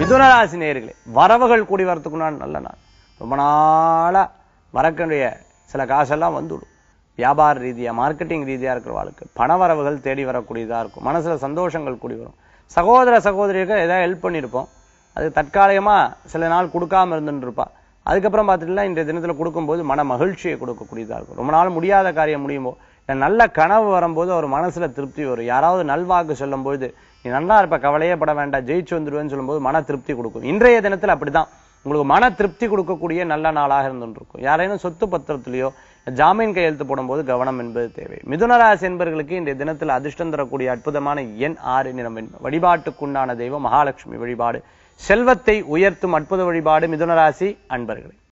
மிதுனராசி நேயர்களே வரவுகள் கூடி வரத்துக்குண்டான நல்ல நாள் ரொம்ப நாளா வரக்கூடிய சில காசெல்லாம் வந்துடும் வியாபார ரீதியா மார்க்கெட்டிங் ரீதியா இருக்கிறவாளுக்கு பண வரவுகள் தேடி வரக்கூடியதா இருக்கும் மனசுல சந்தோஷங்கள் கூடி வரும் சகோதர சகோதரிகள் ஏதாவது ஹெல்ப் பண்ணியிருப்போம் அது தற்காலிகமா சில நாள் கொடுக்காம இருந்துட்டு இருப்பா அதுக்கப்புறம் பார்த்துட்டுலாம் இன்றைய தினத்துல கொடுக்கும்போது மன மகிழ்ச்சியை கொடுக்கக்கூடியதா இருக்கும் ரொம்ப நாள் முடியாத காரியம் முடியுமோ இல்ல நல்ல கனவு வரும்போது அவர் மனசுல திருப்தி வரும் யாராவது நல்வாக்கு சொல்லும்போது நீ நல்லா இருப்ப கவலையே பட வேண்டாம் ஜெயிச்சு வந்துடுவேன்னு சொல்லும்போது மன திருப்தி கொடுக்கும் இன்றைய தினத்துல அப்படிதான் உங்களுக்கு மன திருப்தி கொடுக்கக்கூடிய நல்ல நாளாக இருந்துட்டு இருக்கும் யாரேனும் சொத்து பத்திரத்திலேயோ ஜாமீன் கையெழுத்து போடும்போது கவனம் என்பது தேவை மிதுனராசி என்பவர்களுக்கு இன்றைய தினத்தில் அதிர்ஷ்டம் தரக்கூடிய அற்புதமான எண் ஆறு நிறம் என்பது. வழிபாட்டுக்குண்டான தெய்வம் மகாலட்சுமி வழிபாடு செல்வத்தை உயர்த்தும் அற்புத வழிபாடு மிதுனராசி அன்பர்களே